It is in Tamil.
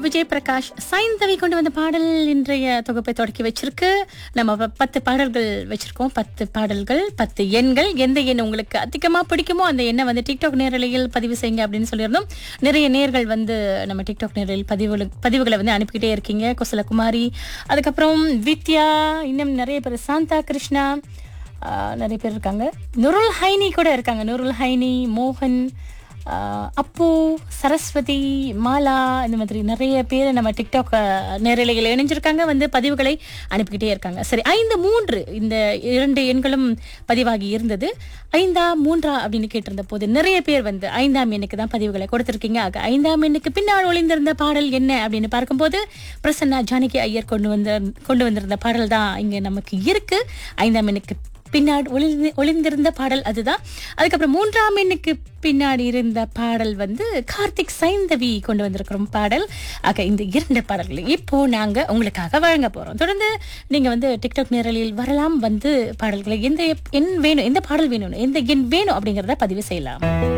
விஜய் பிரகாஷ் சைந்தவி கொண்டு வந்த பாடல் இன்றைய தொகுப்பை தொடக்கி வச்சிருக்கு நம்ம ப- பத்து பாடல்கள் வச்சிருக்கோம் பத்து பாடல்கள் பத்து எண்கள் எந்த எண் உங்களுக்கு அதிகமா பிடிக்குமோ அந்த எண்ணை வந்து டிக்டாக் நேரலையில் பதிவு செய்யுங்க அப்படின்னு சொல்லியிருந்தோம் நிறைய நேர்கள் வந்து நம்ம டிக்டாக் நேரலையில் பதிவு பதிவுகளை வந்து அனுப்பிக்கிட்டே இருக்கீங்க குசலகுமாரி அதுக்கப்புறம் வித்யா இன்னும் நிறைய பேர் சாந்தா கிருஷ்ணா ஆஹ், நிறைய பேர் இருக்காங்க நுருல் ஹைனி கூட இருக்காங்க நுருல் ஹைனி மோகன் ஆஹ் அப்பு சரஸ்வதி மாலா இந்த மாதிரி நிறைய பேர் நம்ம டிக்டாக் அஹ், நேரலையில் இணைஞ்சிருக்காங்க வந்து பதிவுகளை அனுப்பிக்கிட்டே இருக்காங்க சரி ஐந்து மூன்று இந்த இரண்டு எண்களும் பதிவாகி இருந்தது ஐந்தா மூன்றா அப்படின்னு கேட்டிருந்த போது நிறைய பேர் வந்து ஐந்தாம் எண்ணுக்கு தான் பதிவுகளை கொடுத்திருக்கீங்க ஆக ஐந்தாம் எண்ணுக்கு பின்னால் ஒளிந்திருந்த பாடல் என்ன அப்படின்னு பார்க்கும்போது பிரசன்னா ஜானகி ஐயர் கொண்டு வந்த கொண்டு வந்திருந்த பாடல் தான் இங்க நமக்கு இருக்கு ஐந்தாம் எண்ணுக்கு பின்னாடி ஒளிந்து ஒளிந்திருந்த பாடல் அதுதான் அதுக்கப்புறம் மூன்றாம் எண்ணுக்கு பின்னாடி இருந்த பாடல் வந்து கார்த்திக் சைந்தவி கொண்டு வந்திருக்கிறோம் பாடல் ஆக இந்த இரண்டு பாடல்களை இப்போ நாங்க உங்களுக்காக வழங்க போறோம் தொடர்ந்து நீங்க வந்து டிக்டாக் நேரலில் வரலாம் வந்து பாடல்களை எந்த எண் வேணும் எந்த பாடல் வேணும் எந்த எண் வேணும் அப்படிங்கறத பதிவு செய்யலாம்